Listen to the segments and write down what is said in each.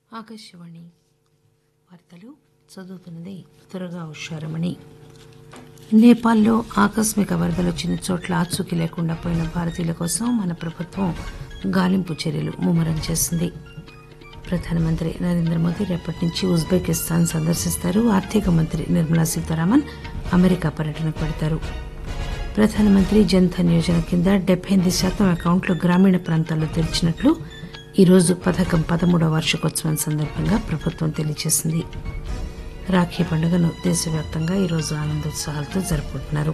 ఆకాశవాణి వార్తలు చదువుతున్నది త్వరగా ఉషారమణి నేపాల్లో ఆకస్మిక వరదలు వచ్చిన చోట్ల ఆచూకీ లేకుండా పోయిన భారతీయుల కోసం మన ప్రభుత్వం గాలింపు చర్యలు ముమ్మరం చేసింది ప్రధానమంత్రి నరేంద్ర మోదీ రేపటి నుంచి ఉజ్బెకిస్తాన్ సందర్శిస్తారు ఆర్థిక మంత్రి నిర్మలా సీతారామన్ అమెరికా పర్యటనకు పెడతారు ప్రధానమంత్రి జన్ధన్ యోజన కింద డెబ్బై ఎనిమిది శాతం అకౌంట్లు గ్రామీణ ప్రాంతాల్లో తెరిచినట్లు ఈరోజు పథకం పదమూడవ వార్షికోత్సవం సందర్భంగా ప్రభుత్వం తెలియజేసింది రాఖీ పండుగను దేశవ్యాప్తంగా ఈరోజు ఆనందోత్సాహాలతో జరుపుకుంటున్నారు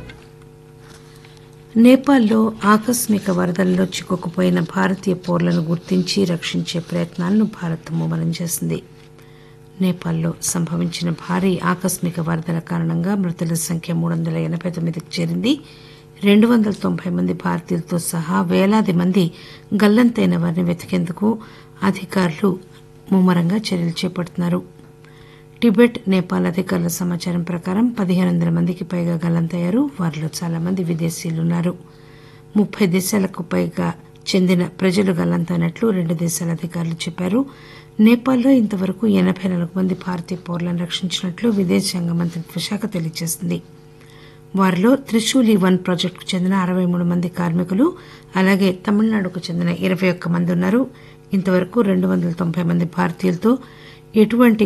నేపాల్లో ఆకస్మిక వరదల్లో చిక్కుకుపోయిన భారతీయ పౌరులను గుర్తించి రక్షించే ప్రయత్నాలను భారత్ ముమ్మరం చేసింది నేపాల్లో సంభవించిన భారీ ఆకస్మిక వరదల కారణంగా మృతుల సంఖ్య మూడు వందల ఎనబై తొమ్మిదికి చేరింది రెండు వందల తొంభై మంది భారతీయులతో సహా వేలాది మంది గల్లంతైన వారిని వెతికేందుకు అధికారులు ముమ్మరంగా చర్యలు చేపడుతున్నారు టిబెట్ నేపాల్ అధికారుల సమాచారం ప్రకారం పదిహేను వందల మందికి పైగా గల్లంతయ్యారు వారిలో చాలా మంది విదేశీయులున్నారు ముప్పై దేశాలకు పైగా చెందిన ప్రజలు గల్లంతైనట్లు రెండు దేశాల అధికారులు చెప్పారు నేపాల్లో ఇంతవరకు ఎనబై నాలుగు మంది భారతీయ పౌరులను రక్షించినట్లు విదేశాంగ మంత్రిత్వ శాఖ తెలియజేసింది వారిలో త్రిశూలి వన్ ప్రాజెక్టుకు చెందిన అరవై మూడు మంది కార్మికులు అలాగే తమిళనాడుకు చెందిన ఇరవై ఒక్క మంది ఉన్నారు ఇంతవరకు రెండు వందల తొంభై మంది భారతీయులతో ఎటువంటి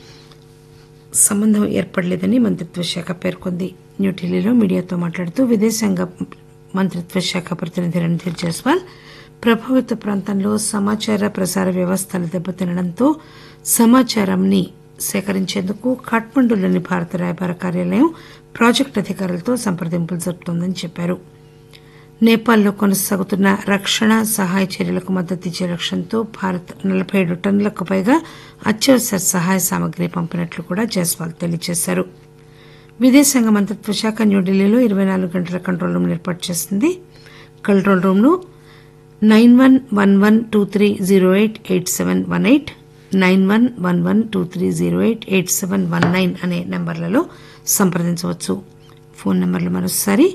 సంబంధం ఏర్పడలేదని మంత్రిత్వ శాఖ పేర్కొంది న్యూఢిల్లీలో మీడియాతో మాట్లాడుతూ విదేశాంగ మంత్రిత్వ శాఖ ప్రతినిధి రణధీర్ జైస్వాల్ ప్రభావిత ప్రాంతంలో సమాచార ప్రసార వ్యవస్థలు దెబ్బతినడంతో సమాచారాన్ని సేకరించేందుకు ఖాట్మండులోని భారత రాయబార కార్యాలయం ప్రాజెక్టు అధికారులతో సంప్రదింపులు జరుపుతోందని చెప్పారు నేపాల్లో కొనసాగుతున్న రక్షణ సహాయ చర్యలకు మద్దతిచ్చే లక్ష్యంతో భారత్ నలబై ఏడు టన్నులకు పైగా అత్యవసర సహాయ సామగ్రి పంపినట్లు కూడా జైస్వాల్ తెలియజేశారు విదేశాంగ మంత్రిత్వ శాఖ న్యూఢిల్లీలో ఇరవై నాలుగు గంటల కంట్రోల్ రూమ్ ఏర్పాటు చేసింది కంట్రోల్ రూమ్ను nine one one one two three zero eight eight seven one eight nine one one one two three zero eight eight seven one nine అనే నంబర్లలో సంప్రదించవచ్చు ఫోన్ నంబర్లు మరోసారి